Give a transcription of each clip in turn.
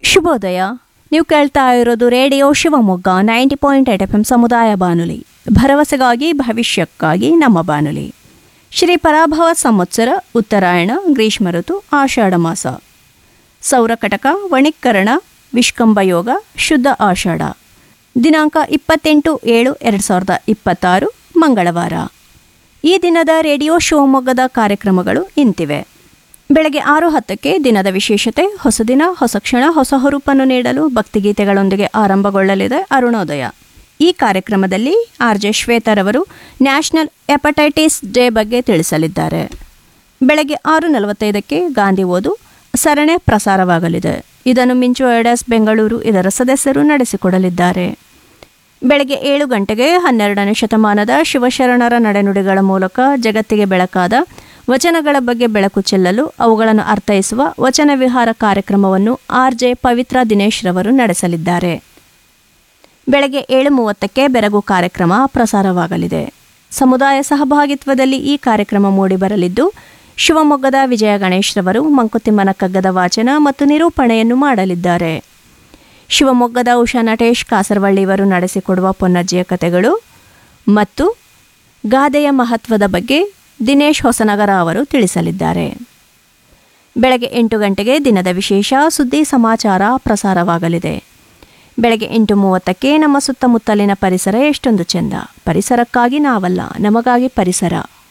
ಶುಭೋದಯ ನೀವು ಕೇಳ್ತಾ ಇರೋದು radio Shivamogga ninety point eight F M ಸಮುದಾಯ ಬಾನುಲಿ ಭರವಸೆಗಾಗಿ ಭವಿಷ್ಯಕ್ಕಾಗಿ ನಮ್ಮ ಬಾನುಲಿ ಶ್ರೀ ಪರಾಭವ ಸಂವತ್ಸರ ಉತ್ತರಾಯಣ ಗ್ರೀಷ್ಮ ಋತು ಆಷಾಢ ಮಾಸ ಸೌರಕಟಕ ವಣಿಕರಣ ವಿಷ್ಕಂಭ ಯೋಗ ಶುದ್ಧ ಆಷಾಢ ದಿನಾಂಕ ಇಪ್ಪತ್ತೆಂಟು ಏಳು ಎರಡು ಸಾವಿರದ ಇಪ್ಪತ್ತಾರು ಮಂಗಳವಾರ ಈ ದಿನದ ರೇಡಿಯೋ ಶಿವಮೊಗ್ಗದ ಕಾರ್ಯಕ್ರಮಗಳು ಇಂತಿವೆ ಬೆಳಗ್ಗೆ ಆರು ಹತ್ತಕ್ಕೆ ದಿನದ ವಿಶೇಷತೆ ಹೊಸ ದಿನ ಹೊಸ ಕ್ಷಣ ಹೊಸ ಹುರುಪನ್ನು ನೀಡಲು ಭಕ್ತಿಗೀತೆಗಳೊಂದಿಗೆ ಆರಂಭಗೊಳ್ಳಲಿದೆ ಅರುಣೋದಯ ಈ ಕಾರ್ಯಕ್ರಮದಲ್ಲಿ ಆರ್ ಜೆ ಶ್ವೇತರವರು ನ್ಯಾಷನಲ್ ಹೆಪಟೈಟಿಸ್ ಡೇ ಬಗ್ಗೆ ತಿಳಿಸಲಿದ್ದಾರೆ ಬೆಳಗ್ಗೆ ಆರು ನಲವತ್ತೈದಕ್ಕೆ ಗಾಂಧಿ ಓದು ಸರಣೆ ಪ್ರಸಾರವಾಗಲಿದೆ ಇದನ್ನು ಮಿಂಚು ಐಡಾಸ್ ಬೆಂಗಳೂರು ಇದರ ಸದಸ್ಯರು ನಡೆಸಿಕೊಡಲಿದ್ದಾರೆ ಬೆಳಗ್ಗೆ ಏಳು ಗಂಟೆಗೆ ಹನ್ನೆರಡನೇ ಶತಮಾನದ ಶಿವಶರಣರ ನಡೆನುಡಿಗಳ ಮೂಲಕ ಜಗತ್ತಿಗೆ ಬೆಳಕಾದ ವಚನಗಳ ಬಗ್ಗೆ ಬೆಳಕು ಚೆಲ್ಲಲು ಅವುಗಳನ್ನು ಅರ್ಥೈಸುವ ವಚನ ವಿಹಾರ ಕಾರ್ಯಕ್ರಮವನ್ನು ಆರ್ ಜೆ ಪವಿತ್ರ ದಿನೇಶ್ ರವರು ನಡೆಸಲಿದ್ದಾರೆ ಬೆಳಗ್ಗೆ ಏಳು ಮೂವತ್ತಕ್ಕೆ ಬೆರಗು ಕಾರ್ಯಕ್ರಮ ಪ್ರಸಾರವಾಗಲಿದೆ ಸಮುದಾಯ ಸಹಭಾಗಿತ್ವದಲ್ಲಿ ಈ ಕಾರ್ಯಕ್ರಮ ಮೂಡಿಬರಲಿದ್ದು ಶಿವಮೊಗ್ಗದ ವಿಜಯ ಗಣೇಶ್ ರವರು ಮಂಕುತಿಮ್ಮನ ಕಗ್ಗದ ವಾಚನ ಮತ್ತು ನಿರೂಪಣೆಯನ್ನು ಮಾಡಲಿದ್ದಾರೆ ಶಿವಮೊಗ್ಗದ ಉಷಾ ನಟೇಶ್ ಕಾಸರವಳ್ಳಿಯವರು ನಡೆಸಿಕೊಡುವ ಪೊನ್ನಜ್ಜಿಯ ಕಥೆಗಳು ಮತ್ತು ಗಾದೆಯ ಮಹತ್ವದ ಬಗ್ಗೆ ದಿನೇಶ್ ಹೊಸನಗರ ಅವರು ತಿಳಿಸಲಿದ್ದಾರೆ ಬೆಳಗ್ಗೆ ಎಂಟು ಗಂಟೆಗೆ ದಿನದ ವಿಶೇಷ ಸುದ್ದಿ ಸಮಾಚಾರ ಪ್ರಸಾರವಾಗಲಿದೆ ಬೆಳಗ್ಗೆ ಎಂಟು ಮೂವತ್ತಕ್ಕೆ ನಮ್ಮ ಸುತ್ತಮುತ್ತಲಿನ ಪರಿಸರ ಎಷ್ಟೊಂದು ಚೆಂದ ಪರಿಸರಕ್ಕಾಗಿ ನಾವಲ್ಲ ನಮಗಾಗಿ ಪರಿಸರ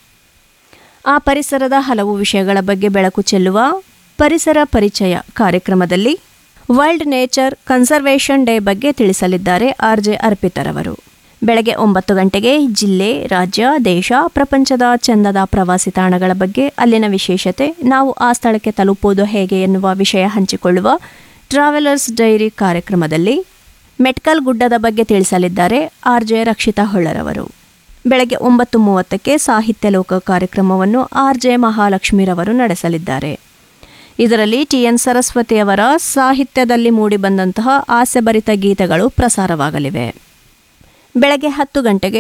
ಆ ಪರಿಸರದ ಹಲವು ವಿಷಯಗಳ ಬಗ್ಗೆ ಬೆಳಕು ಚೆಲ್ಲುವ ಪರಿಸರ ಪರಿಚಯ ಕಾರ್ಯಕ್ರಮದಲ್ಲಿ ವರ್ಲ್ಡ್ ನೇಚರ್ ಕನ್ಸರ್ವೇಷನ್ ಡೇ ಬಗ್ಗೆ ತಿಳಿಸಲಿದ್ದಾರೆ ಆರ್ ಜೆ ಅರ್ಪಿತರವರು ಬೆಳಗ್ಗೆ ಒಂಬತ್ತು ಗಂಟೆಗೆ ಜಿಲ್ಲೆ ರಾಜ್ಯ ದೇಶ ಪ್ರಪಂಚದ ಚಂದದ ಪ್ರವಾಸಿ ತಾಣಗಳ ಬಗ್ಗೆ ಅಲ್ಲಿನ ವಿಶೇಷತೆ ನಾವು ಆ ಸ್ಥಳಕ್ಕೆ ತಲುಪುವುದು ಹೇಗೆ ಎನ್ನುವ ವಿಷಯ ಹಂಚಿಕೊಳ್ಳುವ ಟ್ರಾವೆಲರ್ಸ್ ಡೈರಿ ಕಾರ್ಯಕ್ರಮದಲ್ಲಿ ಮೆಟ್ಕಲ್ ಗುಡ್ಡದ ಬಗ್ಗೆ ತಿಳಿಸಲಿದ್ದಾರೆ ಆರ್ ಜೆ ರಕ್ಷಿತಾ ಹೊಳ್ಳರವರು ಬೆಳಗ್ಗೆ ಒಂಬತ್ತು ಮೂವತ್ತಕ್ಕೆ ಸಾಹಿತ್ಯ ಲೋಕ ಕಾರ್ಯಕ್ರಮವನ್ನು ಆರ್ ಜೆ ಮಹಾಲಕ್ಷ್ಮಿರವರು ನಡೆಸಲಿದ್ದಾರೆ ಇದರಲ್ಲಿ ಟಿ ಎನ್ ಸರಸ್ವತಿಯವರ ಸಾಹಿತ್ಯದಲ್ಲಿ ಮೂಡಿಬಂದಂತಹ ಹಾಸ್ಯಭರಿತ ಗೀತೆಗಳು ಪ್ರಸಾರವಾಗಲಿವೆ ಬೆಳಗ್ಗೆ ಹತ್ತು ಗಂಟೆಗೆ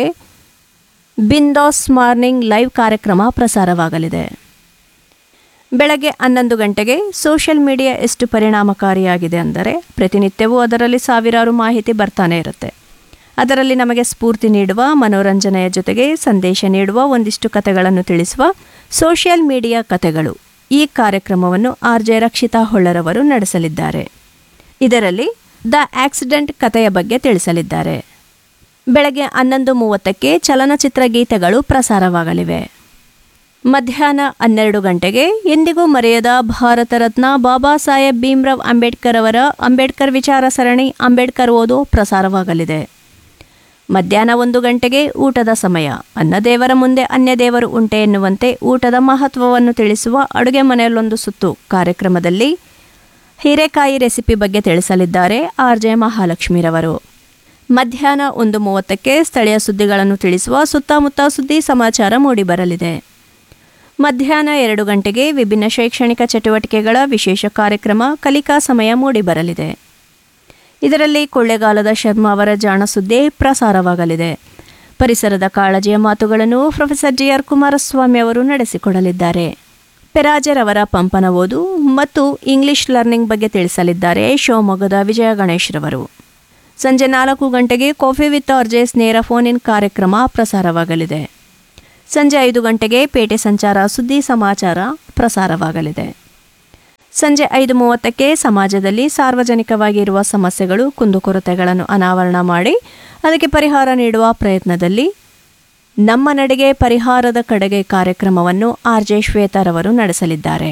ಬಿಂದಾಸ್ ಮಾರ್ನಿಂಗ್ ಲೈವ್ ಕಾರ್ಯಕ್ರಮ ಪ್ರಸಾರವಾಗಲಿದೆ ಬೆಳಗ್ಗೆ ಹನ್ನೊಂದು ಗಂಟೆಗೆ ಸೋಷಿಯಲ್ ಮೀಡಿಯಾ ಎಷ್ಟು ಪರಿಣಾಮಕಾರಿಯಾಗಿದೆ ಅಂದರೆ ಪ್ರತಿನಿತ್ಯವೂ ಅದರಲ್ಲಿ ಸಾವಿರಾರು ಮಾಹಿತಿ ಬರ್ತಾನೆ ಇರುತ್ತೆ ಅದರಲ್ಲಿ ನಮಗೆ ಸ್ಫೂರ್ತಿ ನೀಡುವ ಮನೋರಂಜನೆಯ ಜೊತೆಗೆ ಸಂದೇಶ ನೀಡುವ ಒಂದಿಷ್ಟು ಕಥೆಗಳನ್ನು ತಿಳಿಸುವ ಸೋಷಿಯಲ್ ಮೀಡಿಯಾ ಕಥೆಗಳು ಈ ಕಾರ್ಯಕ್ರಮವನ್ನು ಆರ್ ಜೆ ರಕ್ಷಿತಾ ಹೊಳ್ಳರವರು ನಡೆಸಲಿದ್ದಾರೆ ಇದರಲ್ಲಿ ದ ಆಕ್ಸಿಡೆಂಟ್ ಕಥೆಯ ಬಗ್ಗೆ ತಿಳಿಸಲಿದ್ದಾರೆ ಬೆಳಗ್ಗೆ ಹನ್ನೊಂದು ಮೂವತ್ತಕ್ಕೆ ಚಲನಚಿತ್ರ ಗೀತೆಗಳು ಪ್ರಸಾರವಾಗಲಿವೆ ಮಧ್ಯಾಹ್ನ ಹನ್ನೆರಡು ಗಂಟೆಗೆ ಎಂದಿಗೂ ಮರೆಯದ ಭಾರತ ರತ್ನ ಬಾಬಾ ಸಾಹೇಬ್ ಭೀಮ್ರಾವ್ ಅಂಬೇಡ್ಕರ್ ಅವರ ಅಂಬೇಡ್ಕರ್ ವಿಚಾರ ಸರಣಿ ಅಂಬೇಡ್ಕರ್ ಓದು ಪ್ರಸಾರವಾಗಲಿದೆ ಮಧ್ಯಾಹ್ನ ಒಂದು ಗಂಟೆಗೆ ಊಟದ ಸಮಯ ಅನ್ನದೇವರ ಮುಂದೆ ಅನ್ಯದೇವರು ಉಂಟೆ ಎನ್ನುವಂತೆ ಊಟದ ಮಹತ್ವವನ್ನು ತಿಳಿಸುವ ಅಡುಗೆ ಮನೆಯಲ್ಲೊಂದು ಸುತ್ತು ಕಾರ್ಯಕ್ರಮದಲ್ಲಿ ಹೀರೆಕಾಯಿ ರೆಸಿಪಿ ಬಗ್ಗೆ ತಿಳಿಸಲಿದ್ದಾರೆ ಆರ್ ಜೆ ಮಹಾಲಕ್ಷ್ಮಿರವರು ಮಧ್ಯಾಹ್ನ ಒಂದು ಮೂವತ್ತಕ್ಕೆ ಸ್ಥಳೀಯ ಸುದ್ದಿಗಳನ್ನು ತಿಳಿಸುವ ಸುತ್ತಮುತ್ತ ಸುದ್ದಿ ಸಮಾಚಾರ ಮೂಡಿಬರಲಿದೆ ಮಧ್ಯಾಹ್ನ ಎರಡು ಗಂಟೆಗೆ ವಿಭಿನ್ನ ಶೈಕ್ಷಣಿಕ ಚಟುವಟಿಕೆಗಳ ವಿಶೇಷ ಕಾರ್ಯಕ್ರಮ ಕಲಿಕಾ ಸಮಯ ಮೂಡಿಬರಲಿದೆ ಇದರಲ್ಲಿ ಕೊಳ್ಳೆಗಾಲದ ಶರ್ಮಾ ಅವರ ಜಾಣ ಸುದ್ದಿ ಪ್ರಸಾರವಾಗಲಿದೆ ಪರಿಸರದ ಕಾಳಜಿಯ ಮಾತುಗಳನ್ನು ಪ್ರೊಫೆಸರ್ ಜಿ ಆರ್ ಕುಮಾರಸ್ವಾಮಿ ಅವರು ನಡೆಸಿಕೊಡಲಿದ್ದಾರೆ ಪೆರಾಜರ್ ಅವರ ಪಂಪನ ಓದು ಮತ್ತು ಇಂಗ್ಲಿಷ್ ಲರ್ನಿಂಗ್ ಬಗ್ಗೆ ತಿಳಿಸಲಿದ್ದಾರೆ ಶಿವಮೊಗ್ಗದ ವಿಜಯ ಗಣೇಶ್ರವರು ಸಂಜೆ ನಾಲ್ಕು ಗಂಟೆಗೆ ಕಾಫಿ ವಿತ್ ಆರ್ಜೆಸ್ ನೇರ ಫೋನ್ ಇನ್ ಕಾರ್ಯಕ್ರಮ ಪ್ರಸಾರವಾಗಲಿದೆ ಸಂಜೆ ಐದು ಗಂಟೆಗೆ ಪೇಟೆ ಸಂಚಾರ ಸುದ್ದಿ ಸಮಾಚಾರ ಪ್ರಸಾರವಾಗಲಿದೆ ಸಂಜೆ ಐದು ಮೂವತ್ತಕ್ಕೆ ಸಮಾಜದಲ್ಲಿ ಸಾರ್ವಜನಿಕವಾಗಿ ಇರುವ ಸಮಸ್ಯೆಗಳು ಕುಂದುಕೊರತೆಗಳನ್ನು ಅನಾವರಣ ಮಾಡಿ ಅದಕ್ಕೆ ಪರಿಹಾರ ನೀಡುವ ಪ್ರಯತ್ನದಲ್ಲಿ ನಮ್ಮ ನಡೆಗೆ ಪರಿಹಾರದ ಕಡೆಗೆ ಕಾರ್ಯಕ್ರಮವನ್ನು ಆರ್ ಜೆ ಶ್ವೇತರವರು ನಡೆಸಲಿದ್ದಾರೆ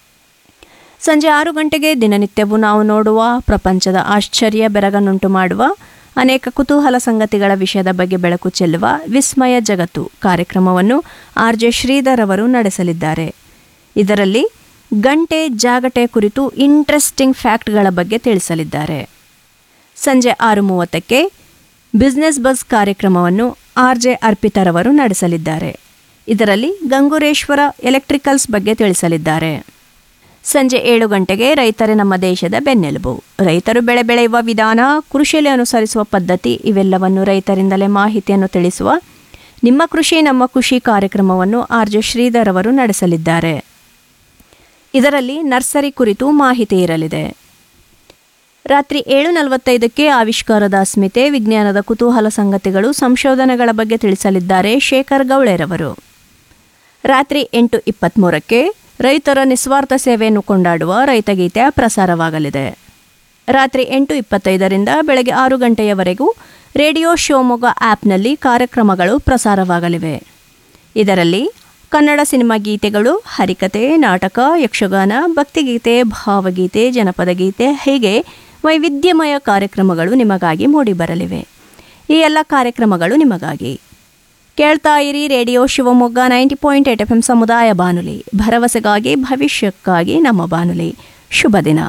ಸಂಜೆ ಆರು ಗಂಟೆಗೆ ದಿನನಿತ್ಯವೂ ನಾವು ನೋಡುವ ಪ್ರಪಂಚದ ಆಶ್ಚರ್ಯ ಬೆರಗನ್ನುಂಟು ಮಾಡುವ ಅನೇಕ ಕುತೂಹಲ ಸಂಗತಿಗಳ ವಿಷಯದ ಬಗ್ಗೆ ಬೆಳಕು ಚೆಲ್ಲುವ ವಿಸ್ಮಯ ಜಗತ್ತು ಕಾರ್ಯಕ್ರಮವನ್ನು ಆರ್ ಜೆ ಶ್ರೀಧರ್ ಅವರು ನಡೆಸಲಿದ್ದಾರೆ ಇದರಲ್ಲಿ ಗಂಟೆ ಜಾಗಟೆ ಕುರಿತು ಇಂಟ್ರೆಸ್ಟಿಂಗ್ ಫ್ಯಾಕ್ಟ್ಗಳ ಬಗ್ಗೆ ತಿಳಿಸಲಿದ್ದಾರೆ ಸಂಜೆ ಆರು ಮೂವತ್ತಕ್ಕೆ ಬಿಸ್ನೆಸ್ ಬಸ್ ಕಾರ್ಯಕ್ರಮವನ್ನು ಆರ್ ಜೆ ಅರ್ಪಿತರವರು ನಡೆಸಲಿದ್ದಾರೆ ಇದರಲ್ಲಿ ಗಂಗೂರೇಶ್ವರ ಎಲೆಕ್ಟ್ರಿಕಲ್ಸ್ ಬಗ್ಗೆ ತಿಳಿಸಲಿದ್ದಾರೆ ಸಂಜೆ ಏಳು ಗಂಟೆಗೆ ರೈತರೇ ನಮ್ಮ ದೇಶದ ಬೆನ್ನೆಲುಬು ರೈತರು ಬೆಳೆ ಬೆಳೆಯುವ ವಿಧಾನ ಕೃಷಿಯಲ್ಲಿ ಅನುಸರಿಸುವ ಪದ್ಧತಿ ಇವೆಲ್ಲವನ್ನು ರೈತರಿಂದಲೇ ಮಾಹಿತಿಯನ್ನು ತಿಳಿಸುವ ನಿಮ್ಮ ಕೃಷಿ ನಮ್ಮ ಖುಷಿ ಕಾರ್ಯಕ್ರಮವನ್ನು ಆರ್ ಜೆ ಶ್ರೀಧರ್ ಅವರು ನಡೆಸಲಿದ್ದಾರೆ ಇದರಲ್ಲಿ ನರ್ಸರಿ ಕುರಿತು ಮಾಹಿತಿ ಇರಲಿದೆ ರಾತ್ರಿ ಏಳು ನಲವತ್ತೈದಕ್ಕೆ ಆವಿಷ್ಕಾರದ ಅಸ್ಮಿತೆ ವಿಜ್ಞಾನದ ಕುತೂಹಲ ಸಂಗತಿಗಳು ಸಂಶೋಧನೆಗಳ ಬಗ್ಗೆ ತಿಳಿಸಲಿದ್ದಾರೆ ಶೇಖರ್ ಗೌಳೆರವರು ರಾತ್ರಿ ಎಂಟು ಇಪ್ಪತ್ತ್ಮೂರಕ್ಕೆ ರೈತರ ನಿಸ್ವಾರ್ಥ ಸೇವೆಯನ್ನು ಕೊಂಡಾಡುವ ರೈತಗೀತೆ ಪ್ರಸಾರವಾಗಲಿದೆ ರಾತ್ರಿ ಎಂಟು ಇಪ್ಪತ್ತೈದರಿಂದ ಬೆಳಗ್ಗೆ ಆರು ಗಂಟೆಯವರೆಗೂ ರೇಡಿಯೋ ಶಿವಮೊಗ್ಗ ಆ್ಯಪ್ನಲ್ಲಿ ಕಾರ್ಯಕ್ರಮಗಳು ಪ್ರಸಾರವಾಗಲಿವೆ ಇದರಲ್ಲಿ ಕನ್ನಡ ಸಿನಿಮಾ ಗೀತೆಗಳು ಹರಿಕತೆ ನಾಟಕ ಯಕ್ಷಗಾನ ಭಕ್ತಿಗೀತೆ ಭಾವಗೀತೆ ಜನಪದ ಗೀತೆ ಹೀಗೆ ವೈವಿಧ್ಯಮಯ ಕಾರ್ಯಕ್ರಮಗಳು ನಿಮಗಾಗಿ ಮೂಡಿಬರಲಿವೆ ಈ ಎಲ್ಲ ಕಾರ್ಯಕ್ರಮಗಳು ನಿಮಗಾಗಿ ಕೇಳ್ತಾ ಇರಿ radio Shivamogga ninety point eight F M ಸಮುದಾಯ ಬಾನುಲಿ ಭರವಸೆಗಾಗಿ ಭವಿಷ್ಯಕ್ಕಾಗಿ ನಮ್ಮ ಬಾನುಲಿ ಶುಭ ದಿನ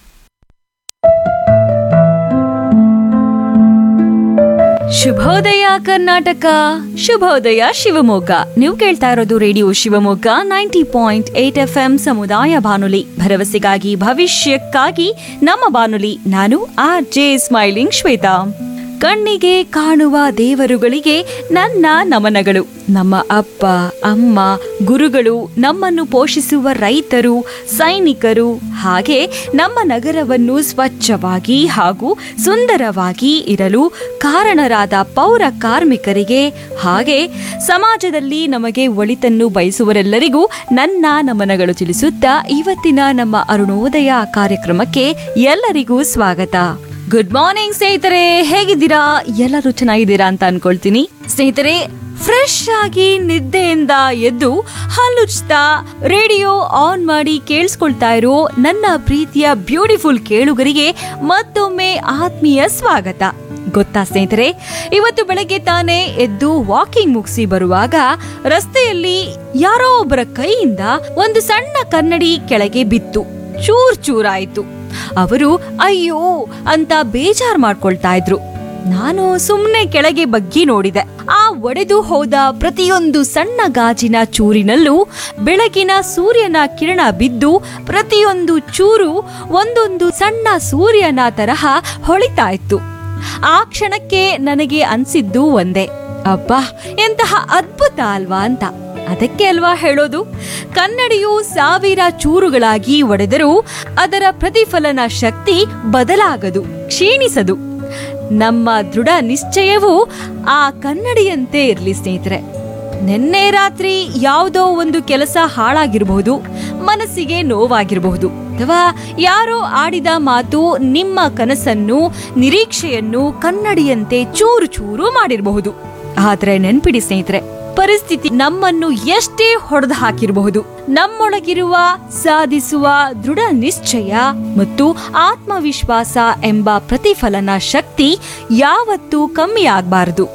ಶುಭೋದಯ ಕರ್ನಾಟಕ ಶುಭೋದಯ ಶಿವಮೊಗ್ಗ ನೀವು ಕೇಳ್ತಾ ಇರೋದು radio Shivamogga ninety point eight F M ಸಮುದಾಯ ಬಾನುಲಿ ಭರವಸೆಗಾಗಿ ಭವಿಷ್ಯಕ್ಕಾಗಿ ನಮ್ಮ ಬಾನುಲಿ ನಾನು ಆರ್ ಜೆ ಸ್ಮೈಲಿಂಗ್ ಶ್ವೇತಾ ಕಣ್ಣಿಗೆ ಕಾಣುವ ದೇವರುಗಳಿಗೆ ನನ್ನ ನಮನಗಳು ನಮ್ಮ ಅಪ್ಪ ಅಮ್ಮ ಗುರುಗಳು ನಮ್ಮನ್ನು ಪೋಷಿಸುವ ರೈತರು ಸೈನಿಕರು ಹಾಗೆ ನಮ್ಮ ನಗರವನ್ನು ಸ್ವಚ್ಛವಾಗಿ ಹಾಗೂ ಸುಂದರವಾಗಿ ಇರಲು ಕಾರಣರಾದ ಪೌರ ಕಾರ್ಮಿಕರಿಗೆ ಹಾಗೆ ಸಮಾಜದಲ್ಲಿ ನಮಗೆ ಒಳಿತನ್ನು ಬಯಸುವರೆಲ್ಲರಿಗೂ ನನ್ನ ನಮನಗಳು ತಿಳಿಸುತ್ತಾ ಇವತ್ತಿನ ನಮ್ಮ ಅರುಣೋದಯ ಕಾರ್ಯಕ್ರಮಕ್ಕೆ ಎಲ್ಲರಿಗೂ ಸ್ವಾಗತ ಗುಡ್ ಮಾರ್ನಿಂಗ್ ಸ್ನೇಹಿತರೆ ಹೇಗಿದ್ದೀರಾ ಎಲ್ಲರೂ ಚೆನ್ನಾಗಿದ್ದೀರಾ ಅಂತ ಅನ್ಕೊಳ್ತೀನಿ ಸ್ನೇಹಿತರೆ ಫ್ರೆಶ್ ಆಗಿ ನಿದ್ದೆಯಿಂದ ಎದ್ದು ಹಲ್ಲುಚ್ತಾ ರೇಡಿಯೋ ಆನ್ ಮಾಡಿ ಕೇಳಿಸ್ಕೊಳ್ತಾ ಇರೋ ನನ್ನ ಪ್ರೀತಿಯ ಬ್ಯೂಟಿಫುಲ್ ಕೇಳುಗರಿಗೆ ಮತ್ತೊಮ್ಮೆ ಆತ್ಮೀಯ ಸ್ವಾಗತ ಗೊತ್ತಾ ಸ್ನೇಹಿತರೆ ಇವತ್ತು ಬೆಳಗ್ಗೆ ತಾನೇ ಎದ್ದು ವಾಕಿಂಗ್ ಮುಗಿಸಿ ಬರುವಾಗ ರಸ್ತೆಯಲ್ಲಿ ಯಾರೋ ಒಬ್ಬರ ಕೈಯಿಂದ ಒಂದು ಸಣ್ಣ ಕನ್ನಡಿ ಕೆಳಗೆ ಬಿತ್ತು ಚೂರ್ ಚೂರಾಯ್ತು ಅವರು ಅಯ್ಯೋ ಅಂತ ಬೇಜಾರ್ ಮಾಡ್ಕೊಳ್ತಾ ಇದ್ರು ನಾನು ಸುಮ್ಮನೆ ಕೆಳಗೆ ಬಗ್ಗಿ ನೋಡಿದೆ ಆ ಒಡೆದು ಹೋದ ಪ್ರತಿಯೊಂದು ಸಣ್ಣ ಗಾಜಿನ ಚೂರಿನಲ್ಲೂ ಬೆಳಗಿನ ಸೂರ್ಯನ ಕಿರಣ ಬಿದ್ದು ಪ್ರತಿಯೊಂದು ಚೂರು ಒಂದೊಂದು ಸಣ್ಣ ಸೂರ್ಯನ ತರಹ ಹೊಳಿತಾ ಇತ್ತು ಆ ಕ್ಷಣಕ್ಕೆ ನನಗೆ ಅನ್ಸಿದ್ದು ಒಂದೇ ಅಬ್ಬಾ ಎಂತಹ ಅದ್ಭುತ ಅಲ್ವಾ ಅಂತ ಅದಕ್ಕೆ ಅಲ್ವಾ ಹೇಳೋದು ಕನ್ನಡಿಯು ಸಾವಿರ ಚೂರುಗಳಾಗಿ ಒಡೆದರೂ ಅದರ ಪ್ರತಿಫಲನ ಶಕ್ತಿ ಬದಲಾಗದು ಕ್ಷೀಣಿಸದು ನಮ್ಮ ದೃಢ ನಿಶ್ಚಯವೂ ಆ ಕನ್ನಡಿಯಂತೆ ಇರಲಿ ಸ್ನೇಹಿತರೆ ನಿನ್ನೆ ರಾತ್ರಿ ಯಾವುದೋ ಒಂದು ಕೆಲಸ ಹಾಳಾಗಿರಬಹುದು ಮನಸ್ಸಿಗೆ ನೋವಾಗಿರಬಹುದು ಅಥವಾ ಯಾರೋ ಆಡಿದ ಮಾತು ನಿಮ್ಮ ಕನಸನ್ನು ನಿರೀಕ್ಷೆಯನ್ನು ಕನ್ನಡಿಯಂತೆ ಚೂರು ಚೂರು ಮಾಡಿರಬಹುದು ಆದ್ರೆ ನೆನ್ಪಿಡಿ ಸ್ನೇಹಿತರೆ ಪರಿಸ್ಥಿತಿ ನಮ್ಮನ್ನು ಎಷ್ಟೇ ಹೊಡೆದು ಹಾಕಿರಬಹುದು ನಮ್ಮೊಳಗಿರುವ ಸಾಧಿಸುವ ದೃಢ ನಿಶ್ಚಯ ಮತ್ತು ಆತ್ಮವಿಶ್ವಾಸ ಎಂಬ ಪ್ರತಿಫಲನ ಶಕ್ತಿ ಯಾವತ್ತೂ ಕಮ್ಮಿ ಆಗಬಾರದು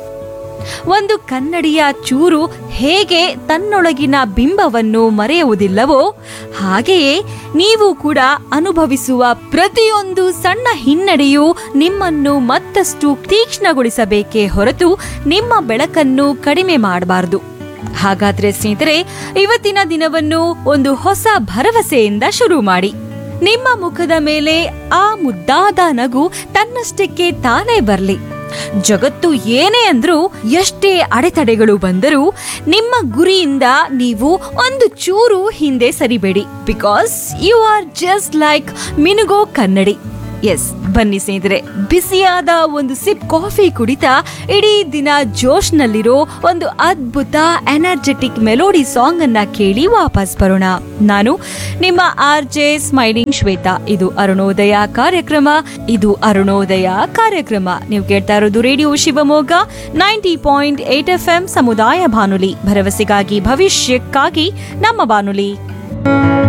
ಒಂದು ಕನ್ನಡಿಯ ಚೂರು ಹೇಗೆ ತನ್ನೊಳಗಿನ ಬಿಂಬವನ್ನು ಮರೆಯುವುದಿಲ್ಲವೋ ಹಾಗೆಯೇ ನೀವು ಕೂಡ ಅನುಭವಿಸುವ ಪ್ರತಿಯೊಂದು ಸಣ್ಣ ಹಿನ್ನಡೆಯೂ ನಿಮ್ಮನ್ನು ಮತ್ತಷ್ಟು ತೀಕ್ಷ್ಣಗೊಳಿಸಬೇಕೇ ಹೊರತು ನಿಮ್ಮ ಬೆಳಕನ್ನು ಕಡಿಮೆ ಮಾಡಬಾರದು ಹಾಗಾದ್ರೆ ಸ್ನೇಹಿತರೆ ಇವತ್ತಿನ ದಿನವನ್ನು ಒಂದು ಹೊಸ ಭರವಸೆಯಿಂದ ಶುರು ಮಾಡಿ ನಿಮ್ಮ ಮುಖದ ಮೇಲೆ ಆ ಮುದ್ದಾದ ನಗು ತನ್ನಷ್ಟಕ್ಕೆ ತಾನೇ ಬರಲಿ ಜಗತ್ತು ಏನೇ ಅಂದ್ರೂ ಎಷ್ಟೇ ಅಡೆತಡೆಗಳು ಬಂದರೂ ನಿಮ್ಮ ಗುರಿಯಿಂದ ನೀವು ಒಂದು ಚೂರು ಹಿಂದೆ ಸರಿಬೇಡಿ because you are just like ಮಿನುಗೋ ಕನ್ನಡಿ ಎಸ್ ಬನ್ನಿ ಸ್ನೇಹಿತರೆ ಬಿಸಿಯಾದ ಒಂದು ಸಿಪ್ ಕಾಫಿ ಕುಡಿತಾ ಇಡೀ ದಿನ ಜೋಶ್ನಲ್ಲಿರೋ ಒಂದು ಅದ್ಭುತ ಎನರ್ಜೆಟಿಕ್ ಮೆಲೋಡಿ ಸಾಂಗ್ ಅನ್ನ ಕೇಳಿ ವಾಪಸ್ ಬರೋಣ ನಾನು ನಿಮ್ಮ ಆರ್ ಜೆ ಸ್ಮೈಲಿಂಗ್ ಶ್ವೇತಾ ಇದು ಅರುಣೋದಯ ಕಾರ್ಯಕ್ರಮ ಇದು ಅರುಣೋದಯ ಕಾರ್ಯಕ್ರಮ ನೀವು ಕೇಳ್ತಾ ಇರೋದು radio Shivamogga ninety point eight F M ಸಮುದಾಯ ಬಾನುಲಿ ಭರವಸೆಗಾಗಿ ಭವಿಷ್ಯಕ್ಕಾಗಿ ನಮ್ಮ ಬಾನುಲಿ